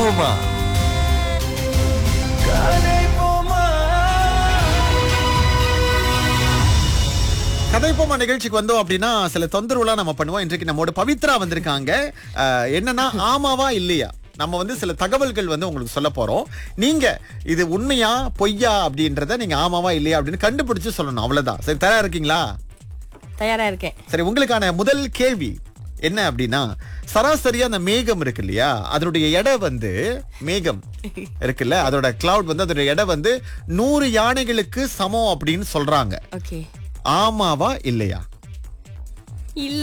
போமா கதைப்போமா நிகழ்ச்சிக்கு வந்தோம் அப்படின்னா சில தொந்தரவுலாம் நம்ம பண்ணுவோம் இன்றைக்கு நம்மோட பவித்ரா வந்திருக்காங்க அஹ், என்னன்னா ஆமாவா இல்லையா நம்ம வந்து சில தகவல்கள் வந்து உங்களுக்கு சொல்ல போறோம் நீங்க இது உண்மையா பொய்யா அப்படின்றத நீங்க ஆமாவா இல்லையா அப்படின்னு கண்டுபிடிச்சு சொல்லணும் அவ்வளவுதான் சரி தயாரா இருக்கீங்களா தயாரா இருக்கேன் சரி உங்களுக்கான முதல் கேள்வி என்ன அப்படின்னா சராசரியா அந்த மேகம் இருக்கு இல்லையா அதனுடைய எடை வந்து மேகம் இருக்குல்ல அதோட கிளவுட் வந்து அதோட எடை வந்து நூறு யானைகளுக்கு சமம் அப்படின்னு சொல்றாங்க ஓகே ஆமாவா இல்லையா இல்ல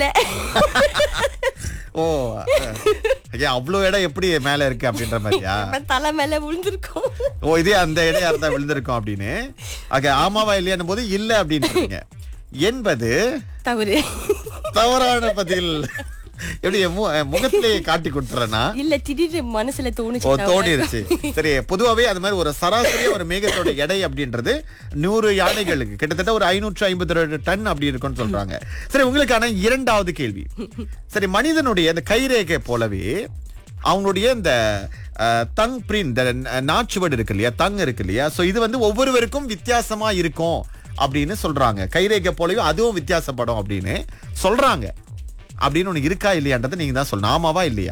ஓ அஹ், ஐயா அவ்வளோ இடம் எப்படி மேல இருக்கு அப்படின்ற மாதிரியா நம்ம தலை மேல விழுந்திருக்கோம் ஓ இதே அந்த இடையா இருந்தா விழுந்திருக்கோம் அப்படின்னு ஆக ஆமாவா இல்லையான்னு போது இல்ல அப்படின்றீங்க என்பது தவறு தவறான பதில் எப்படி என் மு- என் முகத்திலேயே காட்டி கொடுத்துறேன்னா இல்ல திடீர்னு மனசுல ஓ தோணுச்சு தவறு. தோணிருச்சு சரி பொதுவாவே அது மாதிரி ஒரு சராசரி ஒரு மேகத்தோட எடை அப்படின்றது நூறு யானைகளுக்கு கிட்டத்தட்ட ஒரு ஐநூற்று ஐம்பது ரெண்டு டன் அப்படி இருக்கும்னு சொல்றாங்க சரி உங்களுக்கான இரண்டாவது கேள்வி சரி மனிதனுடைய அந்த கைரேகை போலவே அவங்களுடைய இந்த தங் பிரிண்ட் இந்த நாச்சுவடு இருக்கு இல்லையா தங் இருக்கு இல்லையா சோ இது வந்து ஒவ்வொருவருக்கும் வித்தியாசமா இருக்கும் அப்படின்னு சொல்றாங்க கைரேகை போலவே அதுவும் வித்தியாசப்படும் அப்படின்னு சொல்றாங்க அப்படின்னு ஒண்ணு இருக்கா இல்லையான்றதை நீங்க தான் சொல்லணும் ஆமாவா இல்லையா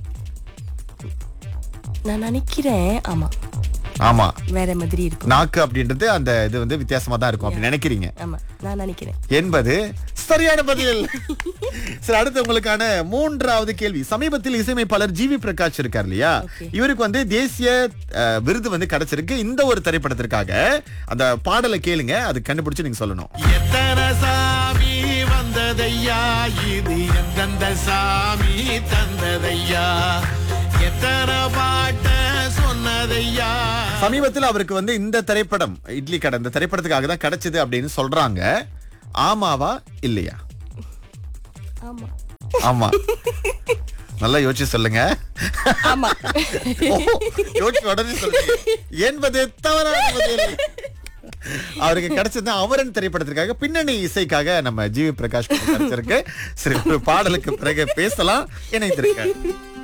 நான் நினைக்கிறேன் ஆமா ஆமா வேற மாதிரி இருக்கும் நாக்கு அப்படின்றது அந்த இது வந்து வித்தியாசமா தான் இருக்கும் அப்படி நினைக்கிறீங்க ஆமா நான் நினைக்கிறேன் என்பது சரியான பதில் சரி அடுத்து உங்களுக்கான மூன்றாவது கேள்வி சமீபத்தில் இசையமைப்பாளர் ஜிவி பிரகாஷ் இருக்கார் இல்லையா Okay. இவருக்கு வந்து தேசிய அஹ், விருது வந்து கிடைச்சிருக்கு இந்த ஒரு திரைப்படத்திற்காக அந்த பாடலை கேளுங்க அது கண்டுபிடிச்சு நீங்க சொல்லணும் எத்தனை சாமி வந்ததையா இது எந்தெந்த சாமி தந்ததையா எத்தனை பாட்ட சொன்னதையா சமீபத்தில் அவருக்கு வந்து இந்த திரைப்படம் இட்லி கடை இந்த திரைப்படத்துக்காக தான் கிடைச்சது அப்படின்னு சொல்றாங்க ஆமாவா இல்லையா ஆமா ஆமா நல்லா யோசிச்சு சொல்லுங்க ஆமா ஓ, யோசிச்சு உடனே சொல்லுங்க என்பது தவறான பதில் அவருக்கு கிடைச்சது அவரன் திரைப்படத்திற்காக பின்னணி இசைக்காக நம்ம ஜிவி பிரகாஷ் கிடைச்சிருக்கு சரி ஒரு பாடலுக்கு பிறகு பேசலாம் இணைந்திருக்க